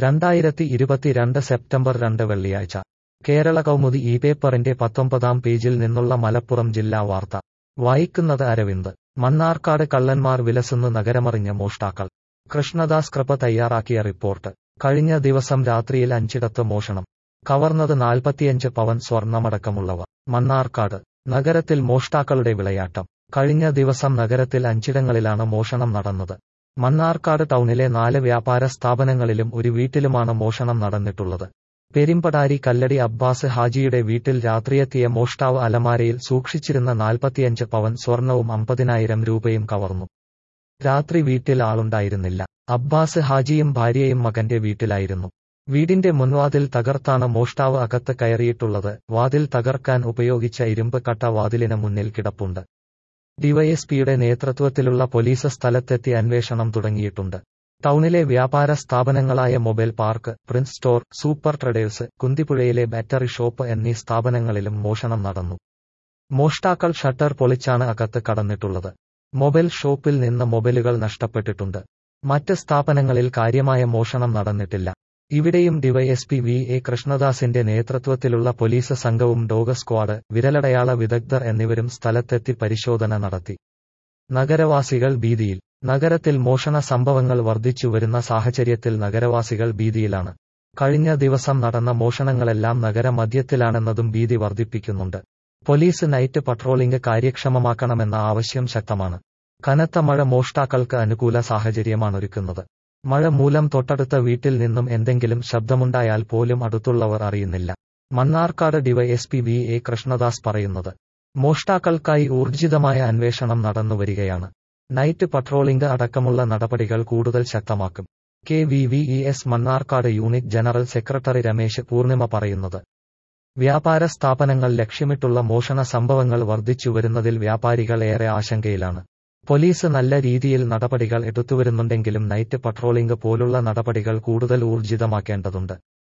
രണ്ടായിരത്തി ഇരുപത്തിരണ്ട് സെപ്റ്റംബർ രണ്ട് വെള്ളിയാഴ്ച കേരള കൗമുദി ഈ പേപ്പറിന്റെ പത്തൊമ്പതാം പേജിൽ നിന്നുള്ള മലപ്പുറം ജില്ലാ വാർത്ത വായിക്കുന്നത് അരവിന്ദ് മണ്ണാർക്കാട് കള്ളന്മാർ വിലസുന്നു നഗരമറിഞ്ഞ മോഷ്ടാക്കൾ കൃഷ്ണദാസ് കൃപ തയ്യാറാക്കിയ റിപ്പോർട്ട് കഴിഞ്ഞ ദിവസം രാത്രിയിൽ അഞ്ചിടത്ത് മോഷണം കവർന്നത് നാൽപ്പത്തിയഞ്ച് പവൻ സ്വർണമടക്കമുള്ളവ മണ്ണാർക്കാട് നഗരത്തിൽ മോഷ്ടാക്കളുടെ വിളയാട്ടം കഴിഞ്ഞ ദിവസം നഗരത്തിൽ അഞ്ചിടങ്ങളിലാണ് മോഷണം നടന്നത് മണ്ണാർക്കാട് ടൗണിലെ നാല് വ്യാപാര സ്ഥാപനങ്ങളിലും ഒരു വീട്ടിലുമാണ് മോഷണം നടന്നിട്ടുള്ളത് പെരിമ്പടാരി കല്ലടി അബ്ബാസ് ഹാജിയുടെ വീട്ടിൽ രാത്രിയെത്തിയ മോഷ്ടാവ് അലമാരയിൽ സൂക്ഷിച്ചിരുന്ന നാൽപ്പത്തിയഞ്ച് പവൻ സ്വർണവും അമ്പതിനായിരം രൂപയും കവർന്നു രാത്രി വീട്ടിൽ ആളുണ്ടായിരുന്നില്ല അബ്ബാസ് ഹാജിയും ഭാര്യയും മകന്റെ വീട്ടിലായിരുന്നു വീടിന്റെ മുൻവാതിൽ തകർത്താണ് മോഷ്ടാവ് അകത്ത് കയറിയിട്ടുള്ളത് വാതിൽ തകർക്കാൻ ഉപയോഗിച്ച ഇരുമ്പ് കട്ട വാതിലിന് മുന്നിൽ കിടപ്പുണ്ട് ഡിവൈഎസ്പിയുടെ നേതൃത്വത്തിലുള്ള പോലീസ് സ്ഥലത്തെത്തി അന്വേഷണം തുടങ്ങിയിട്ടുണ്ട് ടൗണിലെ വ്യാപാര സ്ഥാപനങ്ങളായ mobile park prince store super traders കുന്തിപ്പുഴയിലെ ബാറ്ററി ഷോപ്പ് എന്നീ സ്ഥാപനങ്ങളിലും മോഷണം നടന്നു മോഷ്ടാക്കൾ ഷട്ടർ പൊളിച്ചാണ് അകത്ത് കടന്നിട്ടുള്ളത് മൊബൈൽ ഷോപ്പിൽ നിന്ന് മൊബൈലുകൾ നഷ്ടപ്പെട്ടിട്ടുണ്ട് മറ്റ് സ്ഥാപനങ്ങളിൽ കാര്യമായ മോഷണം നടന്നിട്ടില്ല ഇവിടെയും ഡിവൈഎസ്പി വി എ കൃഷ്ണദാസിന്റെ നേതൃത്വത്തിലുള്ള പോലീസ് സംഘവും ഡോഗ് സ്ക്വാഡ് വിരലടയാള വിദഗ്ധർ എന്നിവരും സ്ഥലത്തെത്തി പരിശോധന നടത്തി നഗരവാസികൾ ഭീതിയിൽ നഗരത്തിൽ മോഷണ സംഭവങ്ങൾ വർദ്ധിച്ചു വരുന്ന സാഹചര്യത്തിൽ നഗരവാസികൾ ഭീതിയിലാണ് കഴിഞ്ഞ ദിവസം നടന്ന മോഷണങ്ങളെല്ലാം നഗരമധ്യത്തിലാണെന്നതും ഭീതി വർദ്ധിപ്പിക്കുന്നുണ്ട് പോലീസ് നൈറ്റ് പട്രോളിംഗ് കാര്യക്ഷമമാക്കണമെന്ന ആവശ്യം ശക്തമാണ് കനത്ത മഴ മോഷ്ടാക്കൾക്ക് അനുകൂല സാഹചര്യമാണൊരുക്കുന്നത് മഴ മൂലം തൊട്ടടുത്ത വീട്ടിൽ നിന്നും എന്തെങ്കിലും ശബ്ദമുണ്ടായാൽ പോലും അടുത്തുള്ളവർ അറിയുന്നില്ല Mannarkkad DYSP V A Krishnadas പറയുന്നത് മോഷ്ടാക്കൾക്കായി ഊർജിതമായ അന്വേഷണം നടന്നുവരികയാണ് നൈറ്റ് പട്രോളിംഗ് അടക്കമുള്ള നടപടികൾ കൂടുതൽ ശക്തമാക്കും K V V E S Mannarkkad unit general secretary Ramesh Poornima പറയുന്നത് വ്യാപാര സ്ഥാപനങ്ങൾ ലക്ഷ്യമിട്ടുള്ള മോഷണ സംഭവങ്ങൾ വർദ്ധിച്ചു വരുന്നതിൽ വ്യാപാരികൾ ഏറെ ആശങ്കയിലാണ് പോലീസ് നല്ല രീതിയിൽ നടപടികൾ എടുത്തുവരുന്നുണ്ടെങ്കിലും നൈറ്റ് പട്രോളിംഗ് പോലുള്ള നടപടികൾ കൂടുതൽ ഊർജിതമാക്കേണ്ടതുണ്ട്